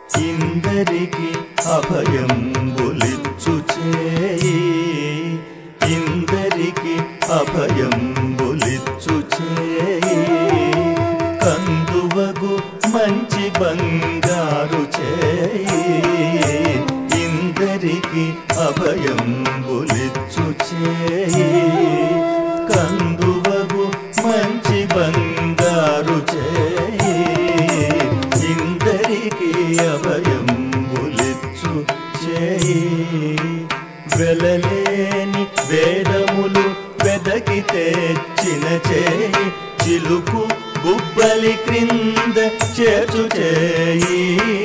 ఇందరికి అభయం బొలిచ్చు చేయి ఇందరికి అభయం బొలిచ్చు చేయి కందువగు మంచి బంగారు చేయి ఇందరికి అభయం బొలిచ్చు చేయి కందువగు మంచి బంగారు చేయి ఇందరికి అభయం బొలిచ్చు చేయి వెలలేని వేదములు వెదకి తెచ్చిన చేయి చిలుకు గుబ్బలి క్రింద చేర్చు చేయి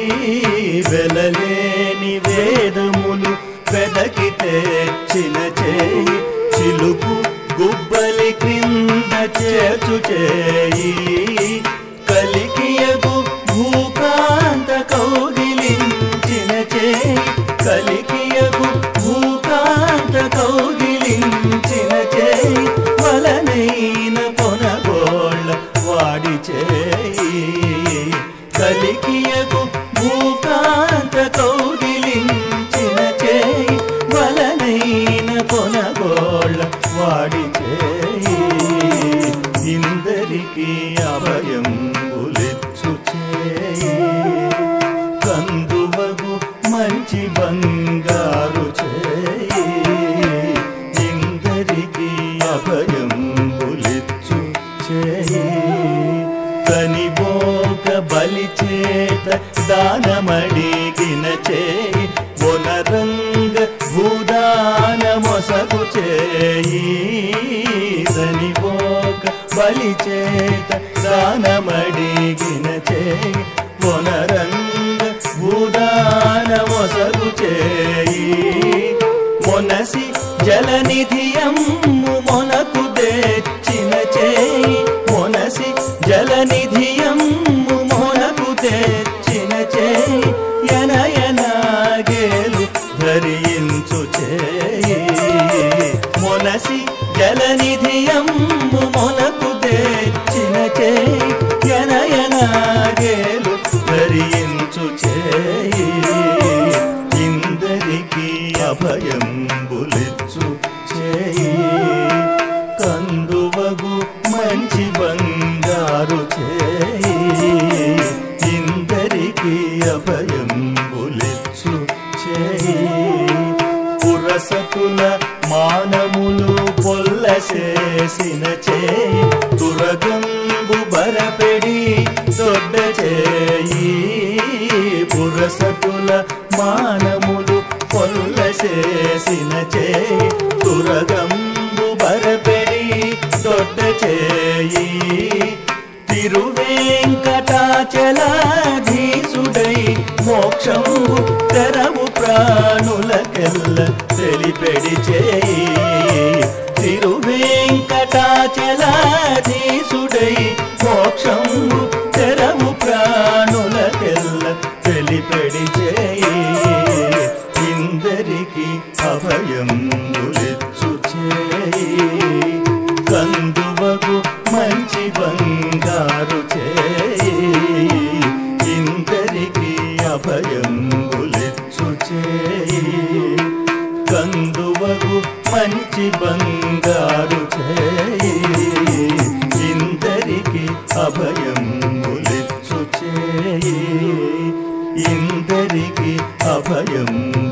వెలలేని వేదములు వెదకి తెచ్చిన చేయి చిలుకు గుబ్బలి క్రింద చేర్చు చేయి కలికియగు భూకాంత కౌగిలించిన చేయి కలికియగు భూకాంత కౌగిలించిన చేయి వలనైన పొనగోళ్ళ వాడి చేయి కలికియగు భూకాంత కౌగిలించిన చేయి వలనైన పొనగోళ్ళ వాడి చేయి ఇందరికి అభయం ఉలిచ్చు చేయి కందువగు మంచి బంగారు చేయి ఇందరికి అభయం ఉలిచ్చు చేయి కనిపోక బలి చేత దానమడిగిన చేయి ఒనరంగ భూదాన మొసగు చేయి కనిపోక బలి చేత దానమడిగిన చేయి ఒనరంగ భూదాన మొసగు చేయి మొనసి జలనిధియమ్ము మొనకు తెచ్చిన చేయి మొనసి జలనిధియమ్ము మొనకు తెచ్చిన చేయి ఎనయనాగేలు ధరించు చేయి మొనసి జలనిధియమ్ము మొనకు తెచ్చిన చేయి ఎనయనాగేలు ధరించు చేయి ఇందరికి అభయం బులిచ్చు చేయి కందువగు మంచి బంగారు చేయి ఇందరికి అభయం బులిచ్చు చేయి పురసతుల మానములు పొల్లసేసిన చేయి దురగంబు బరపెడి దొడ్డ చేయి పురసతుల మానములు పొల్లసేసిన చేయి దురగంబు బరపెడి దొడ్డ చేయి తిరువేంకటాచలాధీసుడై మోక్షము తెరవు ప్రాణులకెల్ల తెలిపెడి చేయి తిరువేంకటాచలాధీసుడై మోక్షము తెరవు ప్రాణులకెల్ల తెలిపెడి చేయి ఇందరికి అభయం ఉలిచ్చు చేయి కందువగు మంచి బంగారు చేయి ఇందరికి అభయం ఉలిచ్చు చేయి కందువగు మంచి బంగారు చేయి ఇందరికి అభయం ఉలిచ్చు చేయి ఇందరికి అభయం